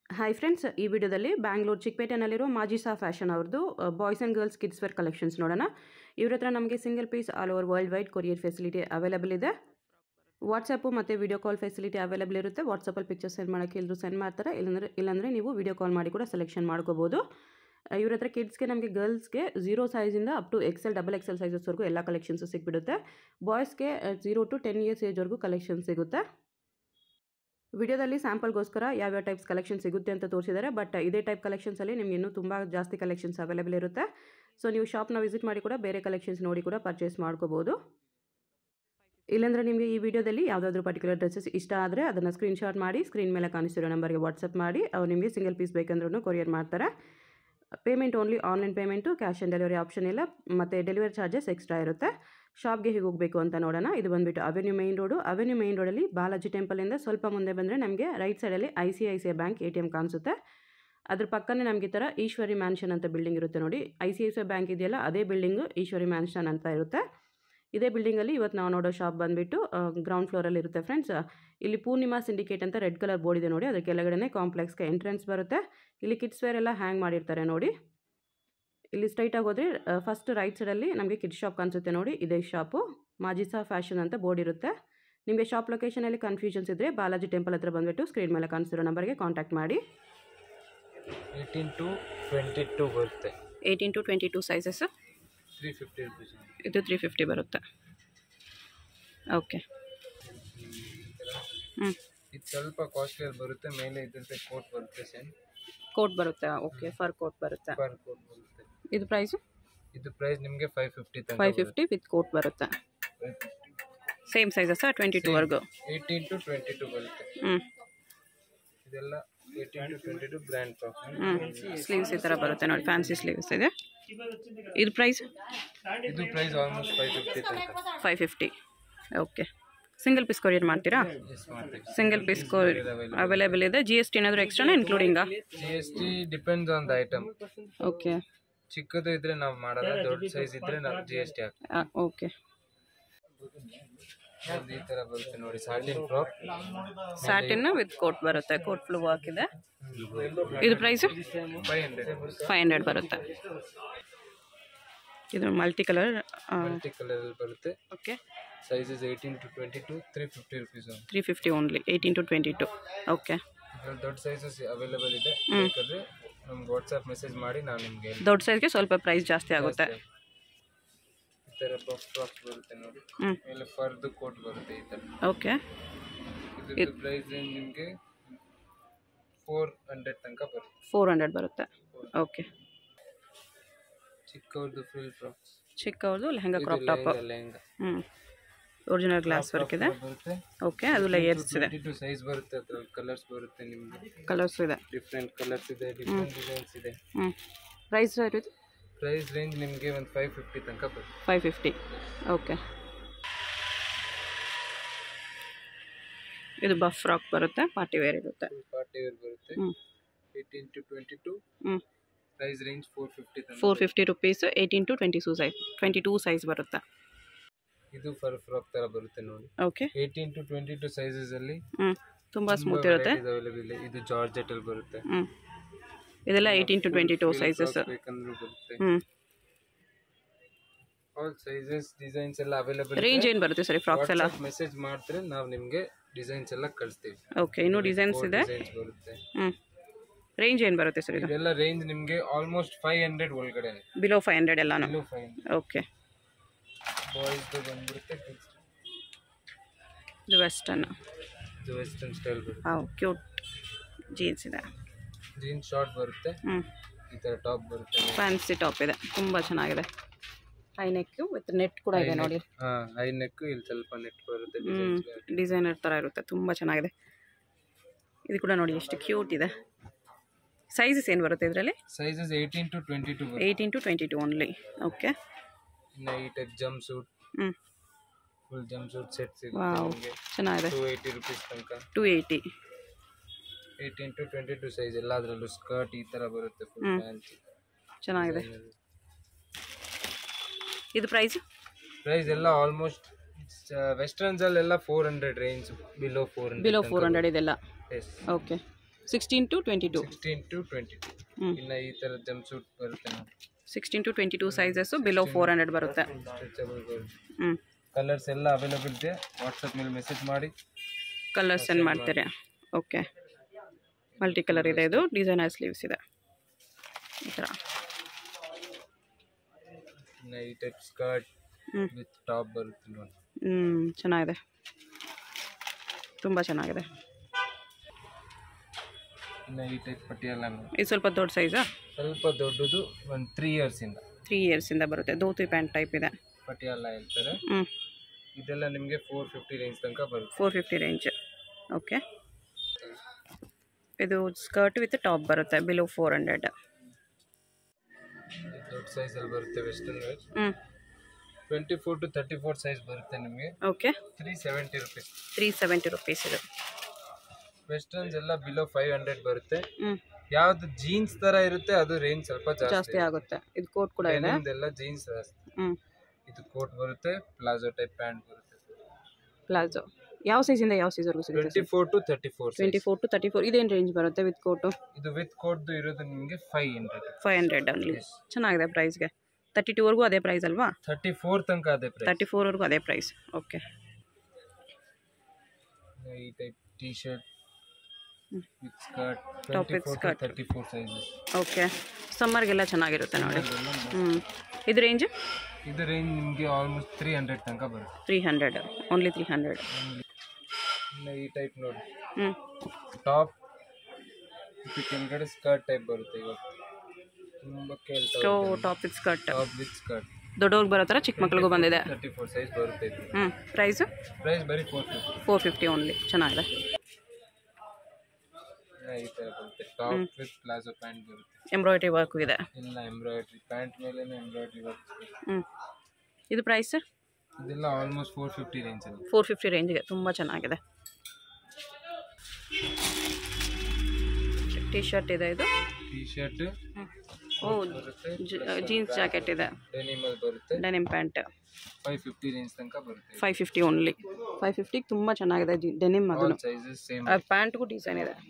Hi friends ಈ ವಿಡಿಯೋದಲ್ಲಿ ಬ್ಯಾಂಗ್ಳೂರು ಚಿಕ್ಕಪೇಟೆನಲ್ಲಿರೋ ಮಾಜಿಸಾ ಫ್ಯಾಷನ್ ಅವ್ರದ್ದು boys and girls kids wear collections ನೋಡೋಣ ಇವ್ರ ಹತ್ರ ನಮಗೆ single piece all over world wide courier facility available ಇದೆ ವಾಟ್ಸಪ್ಪು ಮತ್ತು ವಿಡಿಯೋ ಕಾಲ್ ಫೆಸಿಲಿಟಿ ಅವೈಲೇಬಲ್ ಇರುತ್ತೆ ವಾಟ್ಸಪ್ಪಲ್ಲಿ ಪಿಕ್ಚರ್ ಸೆಂಡ್ ಮಾಡೋಕ್ಕೆ ಎಲ್ಲರೂ ಸೆಂಡ್ ಮಾಡ್ತಾರೆ ಇಲ್ಲಾಂದರೆ ಇಲ್ಲಾಂದರೆ ನೀವು ವಿಡಿಯೋ ಕಾಲ್ ಮಾಡಿ ಕೂಡ ಸೆಲೆಕ್ಷನ್ ಮಾಡ್ಕೋಬೋದು ಇವ್ರ ಹತ್ರ ಕಿಡ್ಸ್ಗೆ ನಮಗೆ ಗರ್ಲ್ಸ್ಗೆ ಝೀರೋ ಸೈಜಿಂದ up to XL double XL ಸೈಜಸ್ವರೆಗೂ ಎಲ್ಲ ಕಲೆಕ್ಷನ್ಸು ಸಿಕ್ಬಿಡುತ್ತೆ ಬಾಯ್ಸ್ಗೆ ಝೀರೋ ಟು ಟೆನ್ ಇಯರ್ಸ್ ಏಜ್ವರೆಗೂ ಕಲೆಕ್ಷನ್ ಸಿಗುತ್ತೆ ವಿಡಿಯೋದಲ್ಲಿ ಸ್ಯಾಂಪಲ್ಗೋಸ್ಕರ ಯಾವ್ಯಾವ ಟೈಪ್ಸ್ ಕಲೆಕ್ಷನ್ ಸಿಗುತ್ತೆ ಅಂತ ತೋರಿಸಿದ್ದಾರೆ ಬಟ್ ಇದೇ ಟೈಪ್ ಕಲೆಕ್ಷನ್ಸಲ್ಲಿ ನಿಮ್ಗೆ ಇನ್ನೂ ತುಂಬ ಜಾಸ್ತಿ ಕಲೆಕ್ಷನ್ಸ್ ಅವೈಲೇಬಲ್ ಇರುತ್ತೆ ಸೊ ನೀವು ಶಾಪ್ನ ವಿಸಿಟ್ ಮಾಡಿ ಕೂಡ ಬೇರೆ ಕಲೆಕ್ಷನ್ಸ್ ನೋಡಿ ಕೂಡ ಪರ್ಚೇಸ್ ಮಾಡ್ಕೋಬೋದು ಇಲ್ಲಾಂದರೆ ನಿಮಗೆ ಈ ವಿಡಿಯೋದಲ್ಲಿ ಯಾವುದಾದ್ರೂ ಪರ್ಟಿಕ್ಯುಲರ್ ಡ್ರೆಸ್ಸಸ್ ಇಷ್ಟ ಆದರೆ ಅದನ್ನು ಸ್ಕ್ರೀನ್ಶಾಟ್ ಮಾಡಿ ಸ್ಕ್ರೀನ್ ಮೇಲೆ ಕಾಣಿಸ್ತಿರೋ ನಂಬರ್ಗೆ ವಾಟ್ಸಪ್ ಮಾಡಿ ಅವ್ರು ನಿಮಗೆ ಸಿಂಗಲ್ ಪೀಸ್ ಬೇಕಂದ್ರೂ ಕೊರಿಯರ್ ಮಾಡ್ತಾರೆ payment only online payment cash on delivery option ಇಲ್ಲ ಮತ್ತು ಡೆಲಿವರಿ ಚಾರ್ಜಸ್ ಎಕ್ಸ್ಟ್ರಾ ಇರುತ್ತೆ ಶಾಪ್ಗೆ ಹೇಗೆ ಹೋಗಬೇಕು ಅಂತ ನೋಡೋಣ ಇದು ಬಂದುಬಿಟ್ಟು avenue main road avenue main ರೋಡಲ್ಲಿ ಬಾಲಾಜಿ ಟೆಂಪಲಿಂದ ಸ್ವಲ್ಪ ಮುಂದೆ ಬಂದರೆ ನಮಗೆ ರೈಟ್ ಸೈಡಲ್ಲಿ I C I C I bank A T M ಕಾಣಿಸುತ್ತೆ ಅದ್ರ ಪಕ್ಕನೇ ನಮಗೆ ಈ ಥರ ಈಶ್ವರಿ ಮ್ಯಾನ್ಷನ್ ಅಂತ ಬಿಲ್ಡಿಂಗ್ ಇರುತ್ತೆ ನೋಡಿ I C I C I bank ಇದೆಯಲ್ಲ ಅದೇ ಬಿಲ್ಡಿಂಗು ಈಶ್ವರಿ ಮ್ಯಾನ್ಷನ್ ಅಂತ ಇರುತ್ತೆ ಇದೇ ಬಿಲ್ಡಿಂಗಲ್ಲಿ ಇವತ್ತು ನಾವು ನೋಡೋ ಶಾಪ್ ಬಂದುಬಿಟ್ಟು ಗ್ರೌಂಡ್ ಫ್ಲೋರಲ್ಲಿ ಇರುತ್ತೆ ಫ್ರೆಂಡ್ಸ್ ಇಲ್ಲಿ ಪೂರ್ಣಿಮಾ ಸಿಂಡಿಕೇಟ್ ಅಂತ ರೆಡ್ ಕಲರ್ ಬೋರ್ಡ್ ಇದೆ ನೋಡಿ ಅದ್ರ ಕೆಳಗಡೆ ಕಾಂಪ್ಲೆಕ್ಸ್ಗೆ ಎಂಟ್ರೆನ್ಸ್ ಬರುತ್ತೆ ಇಲ್ಲಿ ಕಿಡ್ಸ್ ವೇರ್ ಎಲ್ಲ ಹ್ಯಾಂಗ್ ಮಾಡಿರ್ತಾರೆ ನೋಡಿ ಇಲ್ಲಿ ಸ್ಟ್ರೈಟಾಗಿ ಹೋದರೆ ಫಸ್ಟ್ ರೈಟ್ ಸೈಡಲ್ಲಿ ನಮಗೆ ಕಿಡ್ಸ್ ಶಾಪ್ ಕಾಣಿಸುತ್ತೆ ನೋಡಿ ಇದೇ ಶಾಪು ಮಾಜಿಸಾ ಫ್ಯಾಷನ್ ಅಂತ ಬೋರ್ಡ್ ಇರುತ್ತೆ ನಿಮಗೆ ಶಾಪ್ ಲೊಕೇಶನಲ್ಲಿ ಕನ್ಫ್ಯೂಷನ್ಸ್ ಇದ್ದರೆ ಬಾಲಾಜಿ ಟೆಂಪಲ್ ಹತ್ರ ಬಂದುಬಿಟ್ಟು ಸ್ಕ್ರೀನ್ ಮೇಲೆ ಕಾಣಿಸಿರೋ ನಂಬರ್ಗೆ ಕಾಂಟ್ಯಾಕ್ಟ್ ಮಾಡಿ ಏಯ್ಟೀನ್ ಟು ಟ್ವೆಂಟಿ ಟು ಬರುತ್ತೆ eighteen to twenty two sizes three fifty rupees ಇದು ತ್ರೀ ಫಿಫ್ಟಿ ಬರುತ್ತೆ ಓಕೆ ಹ್ಞೂ ಇದು ಸ್ವಲ್ಪ ಕಾಸ್ಟ್ಲಿಯರ್ ಬರುತ್ತೆ ಮೇಲೆ ಇದ್ದಂತೆ ಕೋಟ್ ಬರುತ್ತೆ ಸೇಮ್ ಕೋಟ್ ಬರುತ್ತೆ ಓಕೆ ಫರ್ ಕೋಟ್ ಬರುತ್ತೆ ಪರ್ ಕೋಟ್ ಬರುತ್ತೆ ಇದು ಪ್ರೈಸು ಇದು ಪ್ರೈಸ್ ನಿಮಗೆ ಫೈವ್ ಫಿಫ್ಟಿ ತನಕ ಫೈವ್ ಫಿಫ್ಟಿ ವಿತ್ ಕೋಟ್ ಬರುತ್ತೆ ಸೇಮ್ ಸೈಜಸ್ ಟ್ವೆಂಟಿ ಟೂವರೆಗೂ ಏಯ್ಟೀನ್ ಟು ಟ್ವೆಂಟಿ ಟು ಬರುತ್ತೆ ಹ್ಞೂ ಇದೆಲ್ಲ eighteen to twenty two grand top ಹ್ಞೂ ಸ್ಲೀವ್ಸ್ ಈ ಥರ ಬರುತ್ತೆ ನೋಡಿ ಫ್ಯಾನ್ಸಿ ಸ್ಲೀವ್ಸ್ ಇದೆ ಇದು ಪ್ರೈಸ್ ಇದು ಪ್ರೈಸ್ ಆಲ್ಮೋಸ್ಟ್ ಫೈವ್ ಫಿಫ್ಟಿ ತನಕ five fifty okay single piece courier ಮಾಡ್ತೀರಾ ಎಸ್ ಮಾಡ್ತೀವಿ ಸಿಂಗಲ್ ಪೀಸ್ ಕೊರಿ ಅವೈಲೇಬಲ್ ಇದೆ ಜಿ ಎಸ್ ಟಿ ಏನಾದರೂ ಎಕ್ಸ್ಟ್ರಾನ ಇನ್ಕ್ಲೂಡಿಂಗಾ G S T depends on the item okay ಚಿಕ್ಕದು ಇದ್ರೆ ನಾವು ಮಾಡಲ್ಲ ದೊಡ್ಡ ಸೈಜ್ ಇದ್ರೆ ನಾವು ಜಿ ಎಸ್ ಟಿ ಹಾಕ್ತೀವಿ ಓಕೆ ಒಂದು ಈ ತರ ಬರುತ್ತೆ ನೋಡಿ satin frock satin with coat ಬರುತ್ತೆ ಕೋಟ್ ಫ್ಲೂ ಹಾಕಿದೆ ಇದು price five hundred five hundred ಬರುತ್ತೆ ಇದು ಮಲ್ಟಿ ಕಲರ್ ಮಲ್ಟಿ ಕಲರ್ ಬರುತ್ತೆ okay sizes eighteen to twenty two three fifty rupees three fifty only eighteen to twenty two okay ಇದ್ರಲ್ಲಿ ದೊಡ್ಡ sizes available ಇದೆ ಬೇಕಾದ್ರೆ ನಮ್ಗೆ ವಾಟ್ಸಪ್ ಮೆಸೇಜ್ ಮಾಡಿ ನಾವು ನಿಮಗೆ ದೊಡ್ಡ ಸೈಜ್ಗೆ ಸ್ವಲ್ಪ ಪ್ರೈಸ್ ಜಾಸ್ತಿ ಆಗುತ್ತೆ ಈ ಥರ ಬಫ್ ಫ್ರಾಕ್ಸ್ ಬರುತ್ತೆ ನೋಡಿ ಹ್ಞೂ ಆಮೇಲೆ ಫರ್ದು ಕೋಟ್ ಬರುತ್ತೆ ಈ ಥರ ಓಕೆ ಇದ್ರದ್ದು ಪ್ರೈಸ್ ನಿಮಗೆ ಫೋರ್ ಹಂಡ್ರೆಡ್ ತನಕ ಬರುತ್ತೆ ಫೋರ್ ಹಂಡ್ರೆಡ್ ಬರುತ್ತೆ ಓಕೆ ಚಿಕ್ಕವ್ರದ್ದು ಫುಲ್ ಫ್ರಾಕ್ಸ್ ಚಿಕ್ಕವ್ರದ್ದು ಲೆಹಂಗಾ ಕ್ರಾಪ್ ಟಾಪ್ ಲೆಹಂಗಾ ಹ್ಞೂ ಒರಿಜಿನಲ್ ಗ್ಲಾಸ್ ವರ್ಕ್ ಇದೆ ಬರುತ್ತೆ ಓಕೆ ಅದು ಲೇಯರ್ಸ್ ಇದೆ ಟ್ವೆಂಟಿ ಟು ಸೈಜ್ ಬರುತ್ತೆ ಅದ್ರಲ್ಲಿ ಕಲರ್ಸ್ ಬರುತ್ತೆ ನಿಮಗೆ ಕಲರ್ಸ್ ಇದೆ ಡಿಫ್ರೆಂಟ್ ಕಲರ್ಸ್ ಇದೆ ಡಿಫ್ರೆಂಟ್ ಡಿಸೈನ್ಸ್ ಇದೆ ಹ್ಞೂ ಪ್ರೈಸ್ ಇದು ಪ್ರೈಸ್ ರೇಂಜ್ ನಿಮಗೆ ಒಂದು ಫೈವ್ ಫಿಫ್ಟಿ ತನಕ ಬರುತ್ತೆ ಫೈವ್ ಫಿಫ್ಟಿ ಓಕೆ ಇದು ಬಫ್ ಫ್ರಾಕ್ ಬರುತ್ತೆ ಪಾರ್ಟಿ ವೇರ್ ಇರುತ್ತೆ ಪಾರ್ಟಿ ವೇರ್ ಬರುತ್ತೆ ಹ್ಞೂ ಏಯ್ಟೀನ್ ಟು ಟ್ವೆಂಟಿ ಟು ಹ್ಞೂ ಪ್ರೈಸ್ ರೇಂಜ್ ಫೋರ್ ಫಿಫ್ಟಿ ತನಕ four fifty rupees eighteen to twenty two size twenty two size ಬರುತ್ತೆ ಇದು ಫರ್ ಫ್ರಾಕ್ ತರ ಬರುತ್ತೆ ನೋಡಿ okay eighteen to twenty two sizes ಅಲ್ಲಿ ಹ್ಞೂ ತುಂಬ ಸ್ಮೂತ್ ಇರುತ್ತೆ ಅವೈಲೇಬಲ್ ಇದೆ ಇದು ಜಾರ್ಜೆಟ್ ಅಲ್ಲಿ ಬರುತ್ತೆ ಹ್ಞೂ ಇದೆಲ್ಲ eighteen to twenty two sizes ಬೇಕಂದ್ರೂ ಬರುತ್ತೆ ಹ್ಞೂ ಆಲ್ ಸೈಜಸ್ ಡಿಸೈನ್ಸ್ ಎಲ್ಲ ಅವೈಲೇಬಲ್ ರೇಂಜ್ ಏನು ಬರುತ್ತೆ ಸರಿ ಫ್ರಾಕ್ಸ್ ಎಲ್ಲ ಮೆಸೇಜ್ ಮಾಡಿದ್ರೆ ನಾವು ನಿಮಗೆ ಡಿಸೈನ್ಸ್ ಎಲ್ಲ ಕಳಿಸ್ತೀವಿ ಓಕೆ ಇನ್ನೂ ಡಿಸೈನ್ಸ್ ಇದೆ ಡಿಸೈನ್ಸ್ ಬರುತ್ತೆ ಹ್ಞೂ ರೇಂಜ್ ಏನು ಬರುತ್ತೆ ಸರ್ ಇದು ಇದೆಲ್ಲ ರೇಂಜ್ ನಿಮಗೆ ಆಲ್ಮೋಸ್ಟ್ ಫೈವ್ ಹಂಡ್ರೆಡ್ ಒಳಗಡೆ ಬಿಲೋ ಫೈವ್ ಹಂಡ್ರೆಡ್ ಎಲ್ಲಾನು ಇಲ್ಲೂ ಫೈವ್ ಹಂಡ್ರೆಡ್ ಓಕೆ ಬಾಯ್ಸ್ ಬಂದ್ಬಿಡುತ್ತೆ ಇದು ವೆಸ್ಟರ್ನ್ ಇದು ವೆಸ್ಟರ್ನ್ ಸ್ಟೈಲ್ ಬರುತ್ತೆ ಹಾಂ ಕ್ಯೂಟ್ ಜೀನ್ಸ್ ಇದೆ ಜೀನ್ಸ್ ಶಾರ್ಟ್ ಬರುತ್ತೆ ಹ್ಞೂ ಈ ಥರ ಟಾಪ್ ಬರುತ್ತೆ ಫ್ಯಾನ್ಸಿ ಟಾಪ್ ಇದೆ ತುಂಬ ಚೆನ್ನಾಗಿದೆ ಹೈ ನೆಕ್ಕು ವಿತ್ ನೆಟ್ ಕೂಡ ಇದೆ ನೋಡಿ ಹಾ ಹೈ ನೆಕ್ ಇಲ್ಲಿ ಸ್ವಲ್ಪ ನೆಟ್ ಬರುತ್ತೆ ಹ್ಞೂ ಡಿಸೈನ್ಸ್ ಡಿಸೈನರ್ ಥರ ಇರುತ್ತೆ ತುಂಬ ಚೆನ್ನಾಗಿದೆ ಇದು ಕೂಡ ನೋಡಿ ಎಷ್ಟು ಕ್ಯೂಟ್ ಇದೆ ಸೈಜಸ್ ಏನು ಬರುತ್ತೆ ಇದರಲ್ಲಿ sizes eighteen to twenty two ಬರುತ್ತೆ eighteen to twenty two only okay ಇನ್ನು ಈ ಟೈಪ್ ಜಂಪ್ ಸೂಟ್ ಹ್ಞೂ ಫುಲ್ ಜಂಪ್ ಸೂಟ್ ಸೆಟ್ ಸಿಗುತ್ತೆ ವಾವ್ ನಿಮಗೆ ಚೆನ್ನಾಗಿದೆ ಟೂ ಏಯ್ಟಿ ರುಪೀಸ್ ತನಕ two eighty eighteen to twenty two size ಎಲ್ಲದರಲ್ಲೂ ಸ್ಕರ್ಟ್ ಈ ಥರ ಬರುತ್ತೆ ಫುಲ್ ಹ್ಮ್. ಫ್ಯಾನ್ಸಿ ಚೆನ್ನಾಗಿದೆ ಇದು ಪ್ರೈಸ್ ಪ್ರೈಸ್ ಎಲ್ಲ ಆಲ್ಮೋಸ್ಟ್ ವೆಸ್ಟರ್ನ್ಸ್ ಅಲ್ಲೆಲ್ಲ four hundred range below four hundred below four hundred ಇದೆಲ್ಲ yes okay sixteen to twenty two sixteen to twenty two ಹ್ಮ್. ಇನ್ನು ಈ ಥರ ಜಂಪ್ ಸೂಟ್ ಬರುತ್ತೆ ನೋಡಿ sixteen to twenty two sizes below four hundred ಬರುತ್ತೆ stretchable ಬರುತ್ತೆ ಹ್ಞೂ ಕಲರ್ಸ್ ಎಲ್ಲ ಅವೈಲೇಬಲ್ ಇದೆ ವಾಟ್ಸಪ್ ಮೇಲೆ ಮೆಸೇಜ್ ಮಾಡಿ ಕಲರ್ ಸೆಂಡ್ ಮಾಡ್ತೀರಾ ಓಕೆ ಮಲ್ಟಿ ಕಲರ್ ಇದೆ ಇದು ಡಿಸೈನರ್ ಸ್ಲೀವ್ಸ್ ಇದೆ ಈ ಥರ ಇನ್ನು ಈ ಟೈಪ್ ಸ್ಕರ್ಟ್ ಹ್ಞೂ ವಿತ್ ಟಾಪ್ ಬರುತ್ತೆ ನೋಡಿ ಹ್ಞೂ ಚೆನ್ನಾಗಿದೆ ತುಂಬ ಚೆನ್ನಾಗಿದೆ ಇನ್ನು ಈ ಟೈಪ್ ಪಟಿಯಾಲ ನೋಡಿ ಇದು ಸ್ವಲ್ಪ ದೊಡ್ಡ ಸೈಜಾ ಸ್ವಲ್ಪ ದೊಡ್ಡದು ಒಂದು ತ್ರೀ ಇಯರ್ಸಿಂದ ತ್ರೀ ಇಯರ್ಸಿಂದ ಬರುತ್ತೆ ಧೋತಿ ಪ್ಯಾಂಟ್ ಟೈಪ್ ಇದೆ ಪಟಿಯಾಲ ಹೇಳ್ತಾರೆ ಹ್ಞೂ ಇದೆಲ್ಲ ನಿಮಗೆ ಫೋರ್ ಫಿಫ್ಟಿ ರೇಂಜ್ ತನಕ ಬರುತ್ತೆ ಫೋರ್ ಫಿಫ್ಟಿ ರೇಂಜ್ ಓಕೆ ಇದು ಸ್ಕರ್ಟ್ ವಿತ್ ಟಾಪ್ ಬರುತ್ತೆ ಬಿಲೋ ಫೋರ್ ಹಂಡ್ರೆಡ್ ದೊಡ್ಡ ಸೈಜಲ್ಲಿ ಬರುತ್ತೆ ವೆಸ್ಟರ್ನ್ ವೇರ್ ಹ್ಞೂ twenty four to thirty four size ಬರುತ್ತೆ ನಿಮಗೆ okay three seventy rupees three seventy rupees ಇದು ವೆಸ್ಟರ್ನ್ಸ್ ಎಲ್ಲ ಬಿಲೋ ಫೈವ್ ಹಂಡ್ರೆಡ್ ಬರುತ್ತೆ ಹ್ಞೂ ಯಾವ್ದು ಜೀನ್ಸ್ ತರ ಇರುತ್ತೆ ಅದು ರೇಂಜ್ ಸ್ವಲ್ಪ ಜಾಸ್ತಿ ಜಾಸ್ತಿ ಆಗುತ್ತೆ ಇದು ಕೋಟ್ ಕೂಡ ಇದೆ ಎಲ್ಲ ಜೀನ್ಸ್ ಹ್ಞೂ ಇದು ಕೋಟ್ ಬರುತ್ತೆ ಪ್ಲಾಜೋ ಟೈಪ್ ಪ್ಯಾಂಟ್ ಬರುತ್ತೆ ಪ್ಲಾಜೋ ಯಾವ ಸೈಜಿಂದ ಯಾವ ಸೈಜ್ವರೆಗೂ ಸಿಗುತ್ತೆ twenty four to thirty four twenty four to thirty four ಇದೇನು ರೇಂಜ್ ಬರುತ್ತೆ ವಿತ್ ಕೋಟು ಇದು ವಿತ್ ಕೋಟ್ ಇರೋದು ನಿಮಗೆ five hundred five hundred only ಚೆನ್ನಾಗಿದೆ ಪ್ರೈಸ್ಗೆ ತರ್ಟಿ ಟೂವರೆಗೂ ಅದೇ ಪ್ರೈಸ್ ಅಲ್ವಾ ತರ್ಟಿ ಫೋರ್ ತನಕ ಅದೇ ಪ್ರೈಸ್ ತರ್ಟಿ ಫೋರ್ವರೆಗೂ ಅದೇ ಪ್ರೈಸ್ ಓಕೆ ಈ type T shirt with skirt Top twenty with four to skirt. Thirty four sizes okay ಸಮ್ಮರ್ಗೆಲ್ಲ ಚೆನ್ನಾಗಿರುತ್ತೆ ನೋಡಿ ಹ್ಞೂ ಇದು ರೇಂಜ್ ಇದು ರೇಂಜ್ ನಿಮಗೆ ಆಲ್ಮೋಸ್ಟ್ ತ್ರೀ ಹಂಡ್ರೆಡ್ ತನಕ ಬರುತ್ತೆ three hundred only three hundred ಇನ್ನು ಈ ಟೈಪ್ ನೋಡಿ ಹ್ಞೂ ಟಾಪ್ ಇದು ಕೆಳಗಡೆ ಸ್ಕರ್ಟ್ ಟೈಪ್ ಬರುತ್ತೆ ಇವಾಗ ತುಂಬ ಕೇಳ್ತಾ ಸ್ಟೋ top with skirt top with skirt ದೊಡ್ಡವ್ರಿಗೆ ಬರೋ ಥರ ಚಿಕ್ಕ ಮಕ್ಳಿಗೂ ಬಂದಿದೆ ತರ್ಟಿ ಫೋರ್ ಸೈಜ್ ಬರುತ್ತೆ ಇದು ಹ್ಞೂ ಪ್ರೈಸು ಪ್ರೈಸ್ ಬರೀ four fifty four fifty only ಚೆನ್ನಾಗಿದೆ ಈ ಥರ ಬರುತ್ತೆ ಟಾಪ್ ವಿತ್ ಪ್ಲಾಜೋ ಪ್ಯಾಂಟ್ ಬರುತ್ತೆ ಎಂಬ್ರಾಯ್ಡ್ರಿ ವರ್ಕು ಇದೆ ಎಲ್ಲ ಎಂಬ್ರಾಯ್ಡ್ರಿ ಪ್ಯಾಂಟ್ ಮೇಲೆ ಎಂಬ್ರಾಯ್ಡ್ರಿ ವರ್ಕ್ ಹ್ಞೂ ಇದು ಪ್ರೈಸ್ ಇದೆಲ್ಲ ಆಲ್ಮೋಸ್ಟ್ ಫೋರ್ ಫಿಫ್ಟಿ ರೇಂಜಲ್ಲಿ ಫೋರ್ ಫಿಫ್ಟಿ ರೇಂಜ್ಗೆ ತುಂಬ ಚೆನ್ನಾಗಿದೆ ಟಿ ಶರ್ಟ್ ಇದೆ ಇದು ಟಿ ಶರ್ಟ್ ಓ ಬರುತ್ತೆ ಜೀನ್ಸ್ ಜಾಕೆಟ್ ಇದೆ ಡೆನಿಮಲ್ ಬರುತ್ತೆ denim pant five fifty range ತನಕ ಬರುತ್ತೆ ಫೈವ್ ಫಿಫ್ಟಿ ಓನ್ಲಿ ಫೈವ್ ಫಿಫ್ಟಿಗೆ ತುಂಬ ಚೆನ್ನಾಗಿದೆ ಜಿ ಡೆನಿಮ್ ಆಲ್ ಅದನ್ನು ಸೈಜಸ್ ಸೇಮ್ ಪ್ಯಾಂಟ್ಗೂ ಡಿಸೈನ್ ಇದೆ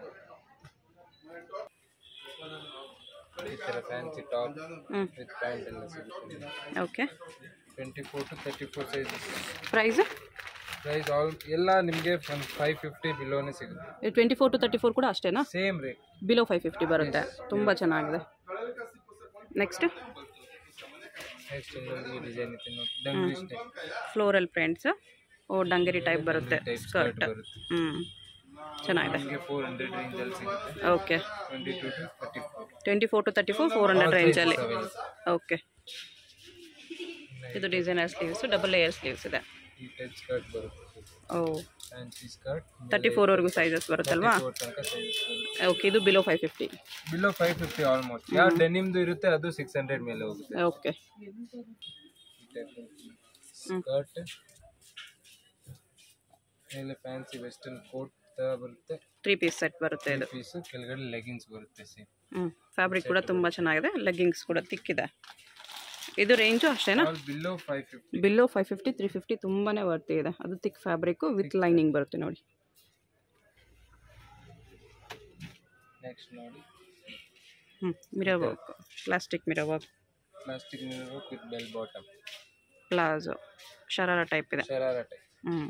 ಈ ಥರ ಫ್ಯಾನ್ಸಿ ಟಾಪ್ ಹ್ಞೂ ವಿತ್ ಪ್ಯಾಂಟ್ ಎಲ್ಲ ಸಿಗುತ್ತೆ okay twenty four to thirty four sizes price price all ಎಲ್ಲ ನಿಮಗೆ ಒಂದು ಫೈವ್ ಫಿಫ್ಟಿ ಬಿಲೋನೇ ಸಿಗುತ್ತೆ twenty four to thirty four ಕೂಡ ಅಷ್ಟೇನಾ same rate below five fifty ಬರುತ್ತೆ ತುಂಬ ಚೆನ್ನಾಗಿದೆ ನೆಕ್ಸ್ಟ್ ನೆಕ್ಸ್ಟ್ ಇನ್ನೊಂದು ಈ ಡಿಸೈನ್ ಇತ್ತು ನೋಡಿ ಡಂಗ್ರಿ ಸ್ಟೈಲ್ ಫ್ಲೋರಲ್ ಪ್ರಿಂಟ್ಸ್ ಓ ಡಂಗರಿ ಟೈಪ್ ಬರುತ್ತೆ ಟೈಪ್ ಸ್ಕರ್ಟ್ ಸ್ಕರ್ಟ್ ಬರುತ್ತೆ ಹ್ಞೂ ಚೆನ್ನಾಗಿದೆ ನಿಮಗೆ ಫೋರ್ ಹಂಡ್ರೆಡ್ ರೇಂಜಲ್ಲಿ ಸಿಗುತ್ತೆ okay twenty two to thirty four twenty four to thirty four four hundred ರೇಂಜಲ್ಲಿ ಓಕೆ ಇದು designer sleeves double layer sleeves ಇದೆ ಈ ಟೈಪ್ ಸ್ಕರ್ಟ್ ಬರುತ್ತೆ ಓ ಫ್ಯಾನ್ಸಿ ಸ್ಕರ್ಟ್ ತರ್ಟಿ ಫೋರ್ವರೆಗೂ ಸೈಜಸ್ ಬರುತ್ತಲ್ವಾ ಫೋರ್ ತನಕ ಸೈಜಸ್ ಬರುತ್ತೆ ಓಕೆ ಇದು below five fifty below five fifty almost ಯಾವ ಡೆನಿಮ್ದು ಇರುತ್ತೆ ಅದು ಸಿಕ್ಸ್ ಹಂಡ್ರೆಡ್ ಮೇಲೆ ಹೋಗುತ್ತೆ ಓಕೆ ಸ್ಕರ್ಟ್ ಮೇಲೆ ಫ್ಯಾನ್ಸಿ ವೆಸ್ಟರ್ನ್ ಕೋಟ್ ತರ ಬರುತ್ತೆ ತ್ರೀ ಪೀಸ್ ಸೆಟ್ ಬರುತ್ತೆ ಇದು ಪೀಸು ಕೆಳಗಡೆ ಲೆಗಿನ್ಸ್ ಬರುತ್ತೆ ಸೇಮ್ ಹ್ಞೂ ಫ್ಯಾಬ್ರಿಕ್ ಕೂಡ ತುಂಬ ಚೆನ್ನಾಗಿದೆ ಲೆಗ್ಗಿಂಗ್ಸ್ ಕೂಡ ತಿಕ್ಕಿದೆ ಇದು ರೇಂಜು ಅಷ್ಟೇನಾ all below five fifty below five fifty three fifty ತುಂಬಾ ವರ್ತಿ ಇದೆ ಅದು ತಿಕ್ ಫ್ಯಾಬ್ರಿಕ್ಕು ವಿತ್ ಲೈನಿಂಗ್ ಬರುತ್ತೆ ನೋಡಿ ನೆಕ್ಸ್ಟ್ ನೋಡಿ ಹ್ಞೂ mirror work plastic mirror work plastic mirror with bell bottom palazzo sharara type ಇದೆ ಶರಾರ ಟೈಪ್ ಹ್ಞೂ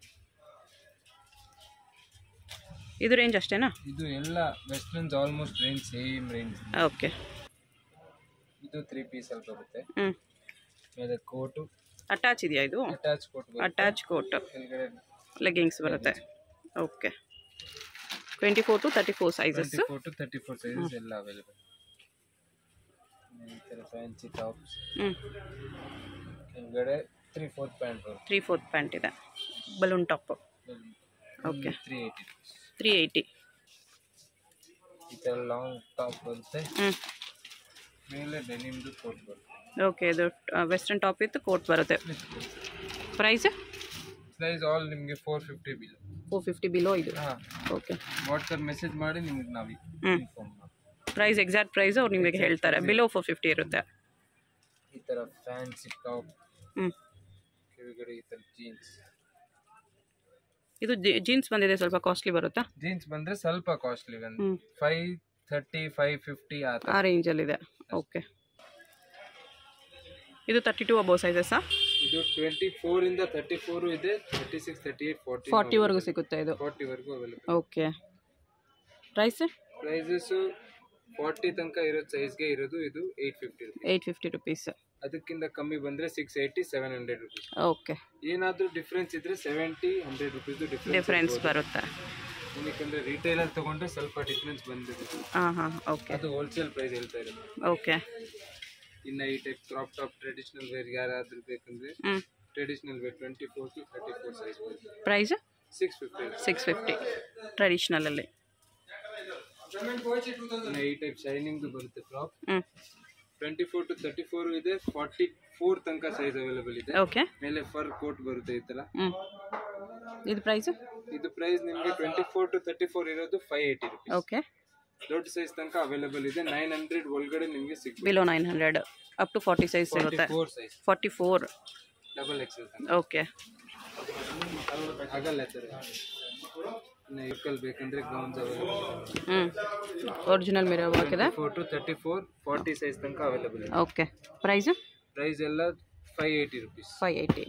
ಇದು ರೇಂಜ್ ಅಷ್ಟೇನಾ ಇದು ಎಲ್ಲ westerns almost range same range okay ಇದು ತ್ರೀ ಪೀಸಲ್ಲಿ ಬರುತ್ತೆ ಹ್ಞೂ ಮೇಲೆ ಕೋಟು ಅಟ್ಯಾಚ್ ಇದೆಯಾ ಇದು ಅಟ್ಯಾಚ್ ಕೋಟ್ ಬರುತ್ತೆ ಅಟ್ಯಾಚ್ ಕೋಟ್ ಕೆಳಗಡೆ ಲೆಗ್ಗಿಂಗ್ಸ್ ಬರುತ್ತೆ okay twenty four to thirty four sizes twenty four to thirty four sizes ಎಲ್ಲ ಅವೈಲೇಬಲ್ ಈ ಥರ ಫ್ಯಾನ್ಸಿ ಟಾಪ್ಸ್ ಹ್ಞೂ ಕೆಳಗಡೆ ತ್ರೀ ಫೋರ್ತ್ ಪ್ಯಾಂಟ್ ಬರುತ್ತೆ ತ್ರೀ ಫೋರ್ತ್ ಪ್ಯಾಂಟ್ ಇದೆ balloon top okay three eighty three eighty ಈ ಥರ ಲಾಂಗ್ ಟಾಪ್ ಬರುತ್ತೆ ಹ್ಞೂ ಮೇಲೆ ಡೆನಿಮ್ದು ಕೋಟ್ ಬರುತ್ತೆ ಓಕೆ ಇದು ವೆಸ್ಟರ್ನ್ ಟಾಪ್ ಇತ್ತು ಕೋಟ್ ಬರುತ್ತೆ ಪ್ರೈಸ್ ಪ್ರೈಸ್ ಆಲ್ ನಿಮಗೆ four fifty below four fifty below ಇದು ಹಾಂ ಓಕೆ ವಾಟ್ಸಪ್ ಮೆಸೇಜ್ ಮಾಡಿ ನಿಮಗೆ ನಾವು ಹ್ಞೂ ಇನ್ಫಾರ್ಮ್ ಮಾಡಿ ಪ್ರೈಸ್ ಎಕ್ಸಾಕ್ಟ್ ಪ್ರೈಸ್ ಅವ್ರು ನಿಮಗೆ ಹೇಳ್ತಾರೆ ಬಿಲೋ ಫೋರ್ ಫಿಫ್ಟಿ ಇರುತ್ತೆ ಈ ಥರ ಫ್ಯಾನ್ಸಿ ಟಾಪ್ ಹ್ಞೂ ಕೆಳಗಡೆ ಈ ಥರ ಜೀನ್ಸ್ ಇದು ಜೀನ್ಸ್ ಬಂದಿದೆ ಸ್ವಲ್ಪ ಕಾಸ್ಟ್ಲಿ ಬರುತ್ತಾ ಜೀನ್ಸ್ ಬಂದ್ರೆ ಸ್ವಲ್ಪ ಕಾಸ್ಟ್ಲಿ ಬಂದು ಹ್ಞೂ ಫೈವ್ ಥರ್ಟಿ ಫೈವ್ ಫಿಫ್ಟಿ ಆ ಥರ ಆ ರೇಂಜಲ್ಲಿದೆ ಓಕೆ ಇದು ತರ್ಟಿ ಟು ಅಬೌ ಸೈಜಸ್ಸಾ ಇದು ಟ್ವೆಂಟಿ ಫೋರ್ ಇಂದ ತರ್ಟಿ ಫೋರ್ ಇದೆ thirty six thirty eight forty ಫಾರ್ಟಿವರೆಗೂ ಸಿಗುತ್ತೆ ಇದು ಫಾರ್ಟಿ ವರೆಗೂ available okay price prices forty ತನಕ ಇರೋ ಸೈಜ್ಗೆ ಇರೋದು ಇದು eight fifty rupees eight fifty rupees ಅದಕ್ಕಿಂತ ಕಮ್ಮಿ ಬಂದ್ರೆ six eighty seven hundred rupees okay ಏನಾದ್ರೂ ಡಿಫ್ರೆನ್ಸ್ ಇದ್ರೆ seventy hundred rupees difference difference ಬರುತ್ತೆ ಏನಕ್ಕಂದ್ರೆ ರಿಟೇಲಲ್ಲಿ ತಗೊಂಡ್ರೆ ಸ್ವಲ್ಪ ಡಿಫ್ರೆನ್ಸ್ ಬಂದಿದೆ ಹಾಂ ಹಾಂ ಓಕೆ ಅದು ಹೋಲ್ಸೇಲ್ ಪ್ರೈಸ್ ಹೇಳ್ತಾ ಇರೋದು ಓಕೆ ಇನ್ನು ಈ type crop top traditional wear ಯಾರಾದ್ರೂ ಬೇಕಂದ್ರೆ ಹ್ಞೂ traditional wear twenty four to thirty four size ಬರುತ್ತೆ price six fifty six fifty ಟ್ರೆಡಿಷ್ನಲಲ್ಲಿ ಇನ್ನು ಈ ಟೈಪ್ ಶೈನಿಂಗ್ದು ಬರುತ್ತೆ ಫ್ರಾಕ್ ಹ್ಞೂ twenty four to thirty four ಇದೆ ಫಾರ್ಟಿ ಫೋರ್ ತನಕ ಸೈಜ್ ಅವೈಲೇಬಲ್ ಇದೆ ಓಕೆ ಮೇಲೆ ಫರ್ ಕೋಟ್ ಬರುತ್ತೆ ಈ ತರ ಹ್ಞೂ ಇದು ಪ್ರೈಸು ಇದು ಪ್ರೈಸ್ ನಿಮಗೆ twenty four to thirty four ಇರೋದು ಫೈವ್ ಏಯ್ಟಿ ರುಪೀಸ್ ಓಕೆ ದೊಡ್ಡ ಸೈಜ್ ತನಕ ಅವೈಲೇಬಲ್ ಇದೆ ನೈನ್ ಹಂಡ್ರೆಡ್ ಒಳಗಡೆ ನಿಮಗೆ ಸಿಗ್ಬೋದು below nine hundred up to forty size ಸಿಗುತ್ತೆ four size forty four double XL ತನಕ ಓಕೆ ಆಗಲ್ಲ ಸರ್ ಇನ್ನು ಇರ್ಕಲ್ ಬೇಕಂದ್ರೆ ಗೌನ್ಸ್ ಅವೈಲೇಬಲ್ ಹ್ಞೂ ಒರಿಜಿನಲ್ ಮಿರರ್ ವರ್ಕ್ ಇದೆ four to thirty four forty size ತನಕ ಅವೈಲೇಬಲ್ ಇದೆ ಓಕೆ ಪ್ರೈಸು ಪ್ರೈಸ್ ಎಲ್ಲ five eighty rupees five eighty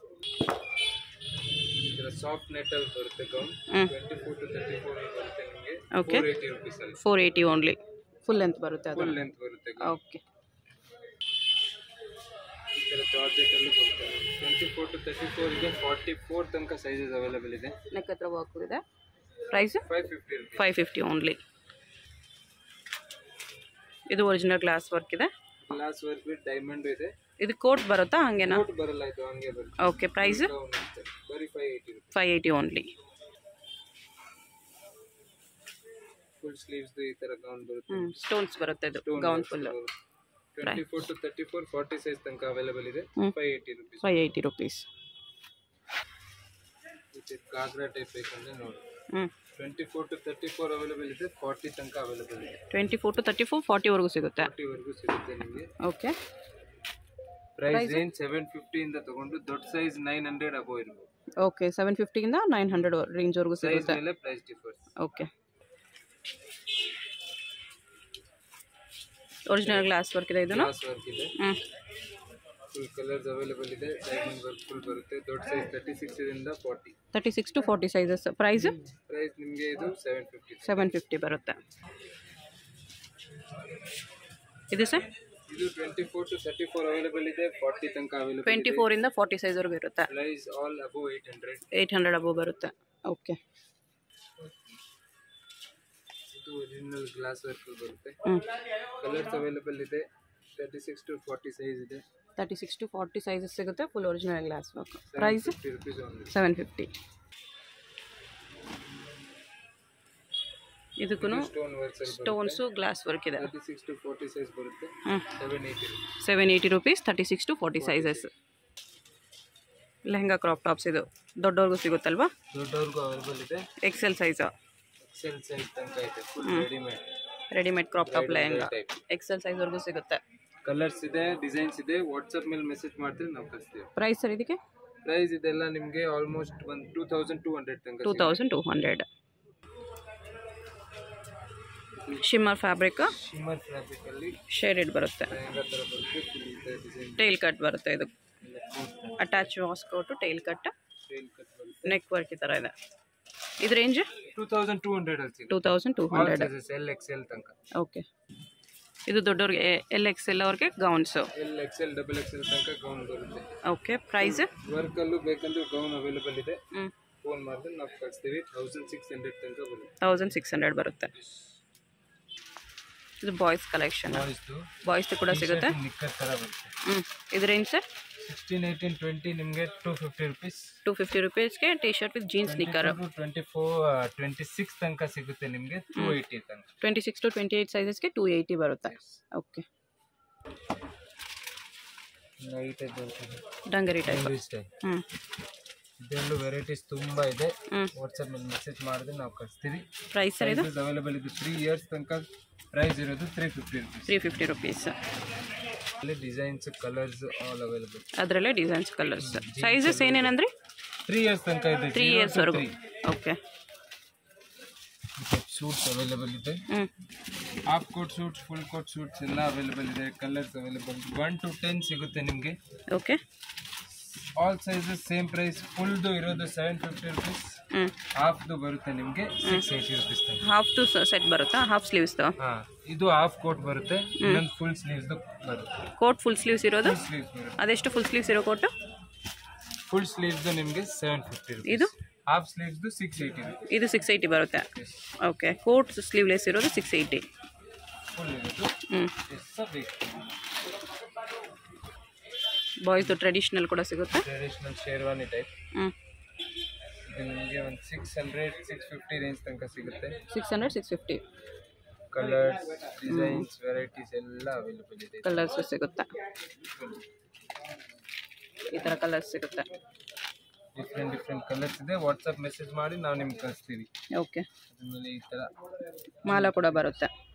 ಈ ಥರ ಸಾಫ್ಟ್ ನೆಟ್ಟಲ್ಲಿ ಬರುತ್ತೆ ಗೌನ್ ಹ್ಞೂ twenty four to thirty four ಬರುತ್ತೆ ನಿಮಗೆ Okay. ಫೋರ್ ಏಯ್ಟಿ ರುಪೀಸ್ ಅಲ್ಲಿ four eighty only full length ಬರುತ್ತೆ ಅದು ಫುಲ್ ಲೆಂತ್ ಬರುತ್ತೆ gown. ಓಕೆ ಈ ಥರ ಜಾರ್ಜೆಟ್ ಅಲ್ಲಿ ಬರುತ್ತೆ twenty four to thirty four ಇದೆ ಫಾರ್ಟಿ ಫೋರ್ ತನಕ ಸೈಜಸ್ ಅವೈಲೇಬಲ್ ಇದೆ ನೆಕ್ ಹತ್ರ ವರ್ಕ್ ಇದೆ price five fifty rupees five fifty only ಇದು ಒರಿಜಿನಲ್ ಗ್ಲಾಸ್ ವರ್ಕ್ ಇದೆ ಗ್ಲಾಸ್ ವರ್ಕ್ ವಿತ್ ಡೈಮಂಡ್ ಇದೆ ಇದು ಕೋಟ್ ಬರುತ್ತಾ ಹಂಗೇನಾ ಕೋಟ್ ಬರಲ್ಲ ಇದು ಹಂಗೆ ಬರುತ್ತೆ ಓಕೆ ಪ್ರೈಸ್ Gown ಇರುತ್ತೆ. ಬರೀ five eighty rupees five eighty only full sleeves ಈ ತರ ಗೌನ್ ಬರುತ್ತೆ ಹ್ಞೂ ಸ್ಟೋನ್ಸ್ ಬರುತ್ತೆ ಇದು gown full twenty four to thirty four forty size ತನಕ ಅವೈಲೇಬಲ್ ಇದೆ ಹ್ಮ್. Five eighty rupees five eighty rupees ghagra type ಬೇಕಂದ್ರೆ ನೋಡಿ ಹ್ಞೂ twenty four to thirty four available ಇದೆ ಫಾರ್ಟಿ ತನಕ ಅವೈಲೇಬಲ್ ಇದೆ twenty four to thirty four ಫಾರ್ಟಿವರೆಗೂ ಸಿಗುತ್ತೆ ಫಾರ್ಟಿವರೆಗೂ ಸಿಗುತ್ತೆ ನಿಮಗೆ ಓಕೆ ಪ್ರೈಸ್ ರೇಂಜ್ ಸೆವೆನ್ ಫಿಫ್ಟಿಯಿಂದ ತಗೊಂಡು ದೊಡ್ಡ ಸೈಜ್ ನೈನ್ ಹಂಡ್ರೆಡ್ ಅಬೋ ಇರ್ಬೋದು ಓಕೆ ಸೆವೆನ್ ಫಿಫ್ಟಿಯಿಂದ ನೈನ್ ಹಂಡ್ರೆಡ್ ರೇಂಜ್ವರೆಗೂ ಸೈಜ್ ಸಿಗುತ್ತೆ ಮೇಲೆ price differs okay original glass work ಇದೆ ಇದನ್ನು ಗ್ಲಾಸ್ ವರ್ಕ್ ಇದೆ ಹ್ಞೂ ಫುಲ್ ಕಲರ್ಸ್ ಅವೈಲೇಬಲ್ ಇದೆ ಡೈಮಂಡ್ ವರ್ಕ್ ಫುಲ್ ಬರುತ್ತೆ ದೊಡ್ಡ ಸೈಜ್ ತರ್ಟಿ ಸಿಕ್ಸ್ ಇಂದ forty thirty six to forty sizes price price ನಿಮಗೆ ಇದು ಸೆವೆನ್ ಫಿಫ್ಟಿ ಸೆವೆನ್ ಫಿಫ್ಟಿ ಬರುತ್ತೆ ಇದು ಸರ್ ಇದು twenty four to thirty four available ಇದೆ ಫಾರ್ಟಿ ತನಕ ಅವೈಲೇಬಲ್ ಟ್ವೆಂಟಿ ಫೋರಿಂದ ಫಾರ್ಟಿ ಸೈಜ್ವರೆಗೂ ಇರುತ್ತೆ price all above eight hundred eight hundred above ಬರುತ್ತೆ ಓಕೆ ಇದು ಒರಿಜಿನಲ್ ಗ್ಲಾಸ್ ವರ್ಕ್ ಬರುತ್ತೆ ಹ್ಞೂ ಕಲರ್ಸ್ ಅವೈಲೇಬಲ್ ಇದೆ thirty six to forty size ಇದೆ thirty six to forty sizes ಸಿಗುತ್ತೆ full original glass work price fifty rupees only seven fifty ಇದಕ್ಕೂ stone works ಅಲ್ಲಿ stones glass work ಇದೆ thirty six to forty size ಬರುತ್ತೆ ಹ್ಞೂ seven eighty rupees seven eighty rupees thirty six to forty sizes lehenga crop tops ಇದು ದೊಡ್ಡವ್ರಿಗೂ ಸಿಗುತ್ತಲ್ವಾ ದೊಡ್ಡವ್ರಿಗೂ available ಇದೆ ಎಕ್ಸೆಲ್ ಸೈಜು ಎಕ್ಸೆಲ್ ಸೈಜ್ ತನಕ ಇದೆ full readymade readymade crop top lehenga type XL ಸೈಜ್ವರೆಗೂ ಸಿಗುತ್ತೆ ಕಲರ್ಸ್ ಇದೆ ಡಿಸೈನ್ಸ್ ಇದೆ ವಾಟ್ಸಪ್ ಮೇಲೆ ಮೆಸೇಜ್ ಮಾಡ್ತೀವಿ ನಾವು ಕಳಿಸ್ತೀವಿ ಪ್ರೈಸ್ ಸರ್ ಇದಕ್ಕೆ ಪ್ರೈಸ್ ಇದೆಲ್ಲ ನಿಮಗೆ ಆಲ್ಮೋಸ್ಟ್ ಒಂದು ಟೂ ತೌಸಂಡ್ ಟೂ ಹಂಡ್ರೆಡ್ ತನಕ two thousand two hundred shimmer fabric shimmer fabric ಅಲ್ಲಿ ಶೇಡೆಡ್ ಬರುತ್ತೆ ಲೆಹಂಗಾ ಥರ ಬರುತ್ತೆ ಫುಲ್ ಡಿಸೈನ್ ಟೈಲ್ ಕಟ್ ಬರುತ್ತೆ ಇದು attach waistcoat tail cut trail cut ಬರುತ್ತೆ ನೆಕ್ ವರ್ಕ್ ಈ ಥರ ಇದೆ ಇದು range two thousand two hundred ಅಲ್ಲಿ ಸಿಗುತ್ತೆ two thousand two all hundred sizes L XL ತನಕ ಓಕೆ ಇದು ದೊಡ್ಡವ್ರಿಗೆ ಎಲ್ ಎಕ್ಸ್ ಎಲ್ ಅವ್ರಿಗೆ gowns L XL double XL ತನಕ ಗೌನ್ ಬರುತ್ತೆ ಓಕೆ ಪ್ರೈಸ್ ವರ್ಕಲ್ಲೂ ಬೇಕಂದ್ರೆ ಗೌನ್ ಅವೈಲೇಬಲ್ ಇದೆ ಹ್ಞೂ ಫೋನ್ ಮಾಡಿದ್ರೆ ನಾವು ಕಳಿಸ್ತೀವಿ ತೌಸಂಡ್ ಸಿಕ್ಸ್ ಹಂಡ್ರೆಡ್ ತನಕ ಬರುತ್ತೆ ತೌಸಂಡ್ ಸಿಕ್ಸ್ ಹಂಡ್ರೆಡ್ ಬರುತ್ತೆ ಇದು ಬಾಯ್ಸ್ ಕಲೆಕ್ಷನ್ ಬಾಯ್ಸ್ದು ಬಾಯ್ಸ್ದು ಕೂಡ ಸಿಗುತ್ತೆ ನಿಕ್ಕರ್ ಥರ ಬರುತ್ತೆ ಹ್ಞೂ ಇದು range sir sixteen eighteen twenty ನಿಮಗೆ two fifty rupees two fifty ರುಪೀಸ್ಗೆ T shirt with jeans knicker twenty four twenty six ತನಕ ಸಿಗುತ್ತೆ ನಿಮಗೆ ಟೂ ಏಯ್ಟಿ ತನಕ twenty six to twenty eight ಸೈಜಸ್ಗೆ ಟೂ ಏಯ್ಟಿ ಬರುತ್ತೆ ಓಕೆ ನೈಟ್ ಡಂಗರಿ ಟೈಪ್ ಹ್ಞೂ ಇದರಲ್ಲೂ ವೆರೈಟೀಸ್ ತುಂಬ ಇದೆ ಹ್ಞೂ ವಾಟ್ಸಪ್ ಮೇಲೆ ಮೆಸೇಜ್ ಮಾಡಿದ್ರೆ ನಾವು ಕಳಿಸ್ತೀವಿ ಪ್ರೈಸ್ ಸರ್ ಇದು ಅವೈಲೇಬಲ್ ಇದೆ ತ್ರೀ ಇಯರ್ಸ್ ತನಕ ಪ್ರೈಸ್ ಇರೋದು three fifty rupees three fifty rupees ಅಲ್ಲಿ ಡಿಸೈನ್ಸ್ ಕಲರ್ಸ್ ಆಲ್ ಅವೈಲೇಬಲ್ ಅದರಲ್ಲೇ ಡಿಸೈನ್ಸ್ ಕಲರ್ಸ್ ಸೈಜಸ್ ಏನೇನಂದ್ರಿ ತ್ರೀ ಇಯರ್ಸ್ ತನಕ ಇದೆ ತ್ರೀ ಇಯರ್ಸ್ವರೆಗೂ ಓಕೆ ಸೂಟ್ಸ್ ಅವೈಲೇಬಲ್ ಇದೆ ಹ್ಞೂ half coat suits full coat suits ಎಲ್ಲ ಅವೈಲೇಬಲ್ ಇದೆ colours available one to ten ಸಿಗುತ್ತೆ ನಿಮಗೆ okay all sizes same price ಫುಲ್ದು ಇರೋದು ಸೆವೆನ್ ಫಿಫ್ಟಿ ರುಪೀಸ್ ಹ್ಞೂ ಹಾಫ್ದು ಬರುತ್ತೆ ನಿಮಗೆ ಸಿಕ್ಸ್ ಏಯ್ಟಿ ರುಪೀಸ್ ತನಕ ಹಾಫ್ ಟು ಸೆಟ್ ಬರುತ್ತಾ ಹಾಫ್ ಸ್ಲೀವ್ಸ್ದು ಹಾ ಇದು ಹಾಫ್ ಕೋಟ್ ಬರುತ್ತೆ ಇನ್ನೊಂದು ಫುಲ್ ಸ್ಲೀವ್ಸ್ದು ಬರುತ್ತೆ ಕೋಟ್ ಫುಲ್ ಸ್ಲೀವ್ಸ್ ಇರೋದು ಫುಲ್ ಸ್ಲೀವ್ಸ್ ಬರುತ್ತೆ ಅದೆಷ್ಟು ಫುಲ್ ಸ್ಲೀವ್ಸ್ ಇರೋ ಕೋಟು ಫುಲ್ ಸ್ಲೀವ್ಸ್ದು ನಿಮಗೆ ಸೆವೆನ್ ಫಿಫ್ಟಿ ರುಪೀಸ್ ಇದು ಹಾಫ್ ಸ್ಲೀವ್ಸ್ದು ಸಿಕ್ಸ್ ಏಯ್ಟಿ ರುಪೀಸ್ ಇದು ಸಿಕ್ಸ್ ಏಯ್ಟಿ ಬರುತ್ತೆ ಓಕೆ ಕೋಟ್ ಸ್ಲೀವ್ಲೆಸ್ ಇರೋದು ಸಿಕ್ಸ್ ಏಯ್ಟಿ ಫುಲ್ ಇರೋದು ಹ್ಞೂ ಎಷ್ಟು ಬೇಕು ಬಾಯ್ಸ್ದು ಟ್ರೆಡಿಷ್ನಲ್ ಕೂಡ ಸಿಗುತ್ತೆ ಟ್ರೆಡಿಷನಲ್ ಶೇರ್ವಾನಿ ಟೈಪ್ ಹ್ಞೂ ಇದು ನಿಮಗೆ ಒಂದು six hundred six fifty range ತನಕ ಸಿಗುತ್ತೆ six hundred six fifty colours designs varieties ಎಲ್ಲ ಅವೈಲೇಬಲ್ ಇದೆ ಕಲರ್ಸು ಸಿಗುತ್ತೆ ಈ ಥರ ಕಲರ್ಸ್ ಸಿಗುತ್ತೆ ಡಿಫ್ರೆಂಟ್ ಡಿಫ್ರೆಂಟ್ ಕಲರ್ಸ್ ಇದೆ ವಾಟ್ಸಪ್ ಮೆಸೇಜ್ ಮಾಡಿ ನಾವು ನಿಮ್ಗೆ ಕಳಿಸ್ತೀವಿ ಓಕೆ ಆಮೇಲೆ ಈ ಥರ ಮಾಲ ಕೂಡ ಬರುತ್ತೆ